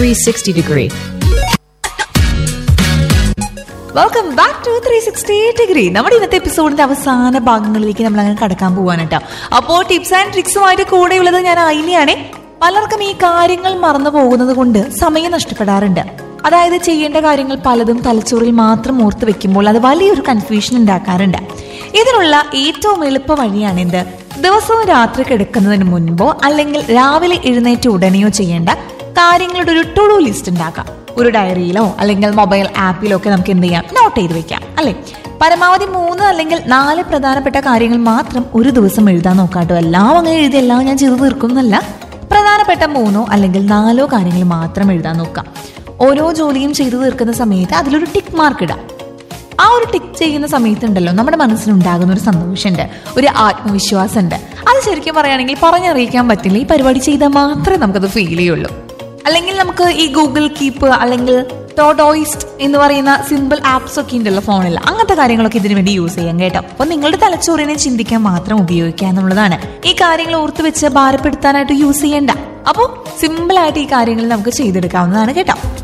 360 degree. Welcome back to three sixty degree നമ്മുടെ ഇന്നത്തെ എപ്പിസോഡിന്റെ അവസാന ഭാഗങ്ങളിലേക്ക് നമ്മൾ അങ്ങനെ കടക്കാൻ പോവാണ് കേട്ടോ അപ്പോൾ ടിപ്സ് ആൻഡ് ട്രിക്സുമായിട്ട് കൂടെയുള്ളത് ഞാൻ ഐലിയാണേ പലർക്കും ഈ കാര്യങ്ങൾ മറന്നു പോകുന്നത് കൊണ്ട് സമയം നഷ്ടപ്പെടാറുണ്ട് അതായത് ചെയ്യേണ്ട കാര്യങ്ങൾ പലതും തലച്ചോറിൽ മാത്രം ഓർത്ത് വെക്കുമ്പോൾ അത് വലിയൊരു കൺഫ്യൂഷൻ ഉണ്ടാക്കാറുണ്ട് ഇതിനുള്ള ഏറ്റവും എളുപ്പ വഴിയാണ് എന്ത് ദിവസവും രാത്രി കിടക്കുന്നതിന് മുൻപോ അല്ലെങ്കിൽ രാവിലെ എഴുന്നേറ്റ് ഉടനെയോ ചെയ്യേണ്ട കാര്യങ്ങളുടെ ഒരു ടു ഡു ലിസ്റ്റ് ഉണ്ടാക്കാം ഒരു ഡയറിയിലോ അല്ലെങ്കിൽ മൊബൈൽ ആപ്പിലോ ഒക്കെ നമുക്ക് എന്ത് ചെയ്യാം നോട്ട് ചെയ്ത് വെക്കാം അല്ലെ പരമാവധി മൂന്ന് അല്ലെങ്കിൽ നാല് പ്രധാനപ്പെട്ട കാര്യങ്ങൾ മാത്രം ഒരു ദിവസം എഴുതാൻ നോക്കാട്ടോ എല്ലാം അങ്ങനെ എഴുതി എല്ലാം ഞാൻ ചെയ്തു തീർക്കുന്നല്ല പ്രധാനപ്പെട്ട മൂന്നോ അല്ലെങ്കിൽ നാലോ കാര്യങ്ങൾ മാത്രം എഴുതാൻ നോക്കാം ഓരോ ജോലിയും ചെയ്തു തീർക്കുന്ന സമയത്ത് അതിലൊരു ടിക്ക് മാർക്ക് ഇടാം ആ ഒരു ടിക്ക് ചെയ്യുന്ന സമയത്തുണ്ടല്ലോ നമ്മുടെ മനസ്സിലുണ്ടാകുന്ന ഒരു സന്തോഷമുണ്ട് ഒരു ആത്മവിശ്വാസമുണ്ട് അത് ശരിക്കും പറയുകയാണെങ്കിൽ പറഞ്ഞറിയിക്കാൻ പറ്റില്ല ഈ പരിപാടി ചെയ്താൽ മാത്രമേ നമുക്കത് ഫീൽ ചെയ്യുള്ളൂ അല്ലെങ്കിൽ നമുക്ക് ഈ ഗൂഗിൾ കീപ്പ് അല്ലെങ്കിൽ ടോഡോയിസ്റ്റ് എന്ന് പറയുന്ന സിമ്പിൾ ആപ്സ് ഒക്കെ ഉണ്ടല്ലോ ഫോണിൽ അങ്ങനത്തെ കാര്യങ്ങളൊക്കെ ഇതിനു വേണ്ടി യൂസ് ചെയ്യാം കേട്ടോ അപ്പൊ നിങ്ങളുടെ തലച്ചോറിനെ ചിന്തിക്കാൻ മാത്രം ഉപയോഗിക്കുക എന്നുള്ളതാണ് ഈ കാര്യങ്ങൾ ഓർത്ത് വെച്ച് ഭാരപ്പെടുത്താനായിട്ട് യൂസ് ചെയ്യേണ്ട അപ്പോൾ സിമ്പിൾ ആയിട്ട് ഈ കാര്യങ്ങൾ നമുക്ക് ചെയ്തെടുക്കാവുന്നതാണ് കേട്ടോ